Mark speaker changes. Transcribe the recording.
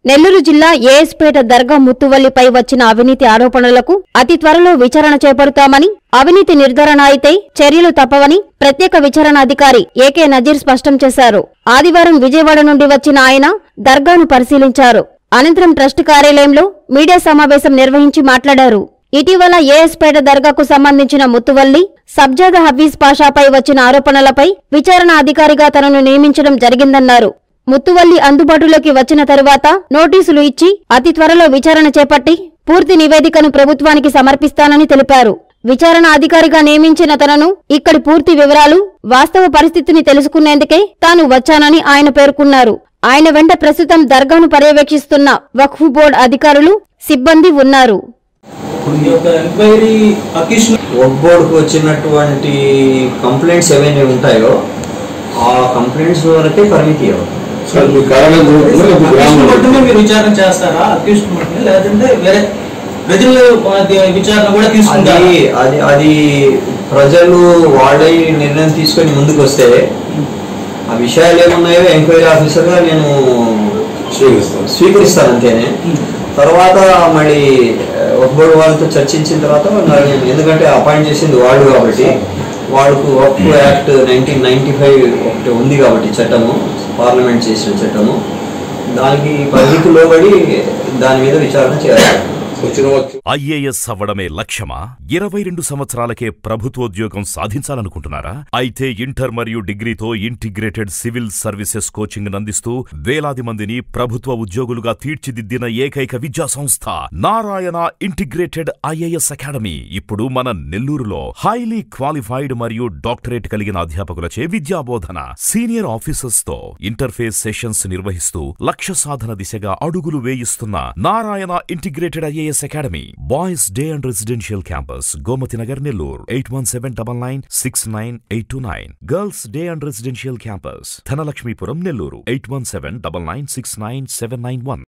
Speaker 1: నెల్లూరు జిల్లా ఏఎస్పేట దర్గా ముత్తువల్లిపై వచ్చిన అవినీతి ఆరోపణలకు అతి త్వరలో విచారణ చేపడతామని అవినీతి నిర్ధారణ అయితే చర్యలు తప్పవని ప్రత్యేక విచారణ అధికారి ఏకే నజీర్ స్పష్టం చేశారు ఆదివారం విజయవాడ నుండి వచ్చిన ఆయన దర్గాను పరిశీలించారు అనంతరం ట్రస్ట్ కార్యాలయంలో మీడియా సమావేశం నిర్వహించి మాట్లాడారు ఇటీవల ఏఎస్పేట దర్గాకు సంబంధించిన ముత్తువల్లి సబ్జాద హఫీజ్ పాషాపై వచ్చిన ఆరోపణలపై విచారణ అధికారిగా తనను నియమించడం జరిగిందన్నారు ముత్తువల్లి అందుబాటులోకి వచ్చిన తరువాత నోటీసులు ఇచ్చి అతి త్వరలో విచారణ చేపట్టి పూర్తి నివేదికను ప్రభుత్వానికి సమర్పిస్తానని తెలిపారు విచారణ అధికారిగా నియమించిన తనను ఇక్కడి పూర్తి వివరాలు వాస్తవ పరిస్థితిని తెలుసుకునేందుకే తాను వచ్చానని ఆయన పేర్కొన్నారు ఆయన వెంట ప్రస్తుతం దర్గాను పర్యవేక్షిస్తున్న వక్ఫ్ బోర్డు అధికారులు సిబ్బంది ఉన్నారు
Speaker 2: ఇప్పుడు ఈ యొక్క ఎంక్వైరీ అకిష్
Speaker 3: వర్క్ బోర్డుకు వచ్చినటువంటి కంప్లైంట్స్ ఏవైనా ఉంటాయో ఆ కంప్లైంట్స్ వరకే పరిమితి అవుతుంది
Speaker 4: సార్ మీ కారణం చూపుతున్నా లేకపోతే
Speaker 2: అకిష్
Speaker 4: గ్రామం
Speaker 2: మట్టునే మీరు విచారణ చేస్తారా అకిష్ మట్టునే లేదంటే వేరే ప్రజలు అది విచారణ కూడా తీసుకుంటారా
Speaker 3: అది అది అది ప్రజలు వాళ్ళే నిర్ణయం తీసుకొని ముందుకు వస్తే ఆ విషయాలు ఏమున్నాయో ఎంక్వైరీ ఆఫీసర్గా నేను
Speaker 4: స్వీకరిస్తాం
Speaker 3: స్వీకరిస్తాను అంతేనే తర్వాత మళ్ళీ ఒక బోర్డు వాళ్ళతో చర్చించిన తర్వాత మరి నేను ఎందుకంటే అపాయింట్ చేసింది వాళ్ళు కాబట్టి వాళ్ళకు Waqf act nineteen ninety five ఒకటి ఉంది కాబట్టి చట్టము పార్లమెంట్ చేసిన చట్టము దానికి పరిధికి లోబడి దాని మీద విచారణ చేయాలి
Speaker 4: వచ్చిన వచ్చు
Speaker 5: ఐఏఎస్ అవ్వడమే లక్ష్యమా ఇరవై రెండు సంవత్సరాలకే ప్రభుత్వోద్యోగం సాధించాలనుకుంటున్నారా అయితే ఇంటర్ మరియు డిగ్రీతో ఇంటిగ్రేటెడ్ సివిల్ సర్వీసెస్ కోచింగ్ అందిస్తూ వేలాది మందిని ప్రభుత్వ ఉద్యోగులుగా తీర్చిదిద్దిన ఏకైక విద్యా సంస్థ నారాయణ ఇంటిగ్రేటెడ్ ఐఏఎస్ అకాడమీ ఇప్పుడు మన నెల్లూరులో హైలీ క్వాలిఫైడ్ మరియు డాక్టరేట్ కలిగిన అధ్యాపకులచే విద్యాబోధన సీనియర్ ఆఫీసర్స్ తో ఇంటర్ఫేస్ సెషన్స్ నిర్వహిస్తూ లక్ష్య సాధన దిశగా అడుగులు వేయిస్తున్న Narayana integrated IAS academy boys day and residential campus Gomathi Nagar Nellore eight one seven double nine six nine eight two nine girls day and residential campus Dhanalakshmipuram Nellore eight one seven double nine six nine seven nine one